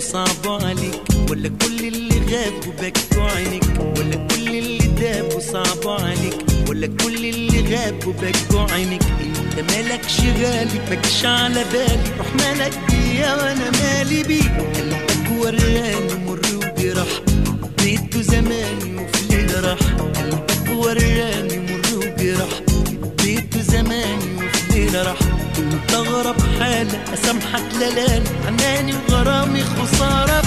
وصعبوا عليك ولا كل اللي غابوا بكوا عينيك ولا كل اللي دابوا صعبوا عليك ولا كل اللي غابوا بكوا عينيك انت مالكش غالي ماكش على بالي روح مالك بيا وانا مالي بيك قلبك وراني مر وجراح بيته زماني وفي ليل راح قلبك وراني مر وجراح بيته زماني وفي ليل راح انت غرب حالة اسامحك لالالي عناني وغرامي خسارة